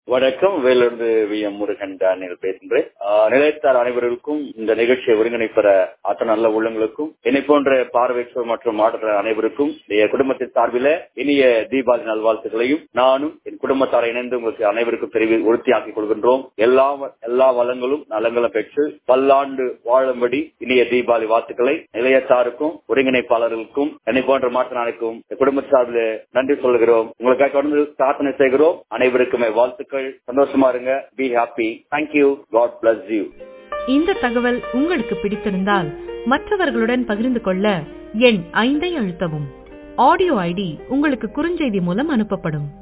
வணக்கம் வேலிருந்து V M Murugan Daniel பேசுகிறேன் ஆஹ் நிலையத்தார் அனைவருக்கும் இந்த நிகழ்ச்சியை ஒருங்கிணைப்பற அத்தனை நல்ல உள்ளங்களுக்கும் என்னை போன்ற பார்வையற்றோர் மற்றும் மாற்ற அனைவருக்கும் என் குடும்பத்தின் சார்பில் இனிய தீபாவளி நல்வாழ்த்துக்களையும் நானும் என் குடும்பத்தாரை இணைந்து உங்களுக்கு அனைவருக்கும் தெரிவி உறுதியாக்கிக் கொள்கின்றோம் எல்லா எல்லா வளங்களும் நலங்களும் பெற்று பல்லாண்டு வாழும்படி இனிய தீபாவளி வாழ்த்துக்களை நிலையத்தாருக்கும் ஒருங்கிணைப்பாளர்களுக்கும் என்னை போன்ற மாற்றத்தினருக்கும் குடும்ப சார்பில் நன்றி சொல்கிறோம் உங்களுக்காக தொடர்ந்து பிரார்த்தனை செய்கிறோம் அனைவருக்குமே வாழ்த்துக்கள் சந்தோஷமா இருங்க be happy thank you God bless you இந்த தகவல் உங்களுக்கு பிடித்திருந்தால் மற்றவர்களுடன் பகிர்ந்து கொள்ள எண் ஐந்தை அழுத்தவும் ஆடியோ ஐடி உங்களுக்கு குறுஞ்செய்தி மூலம் அனுப்பப்படும்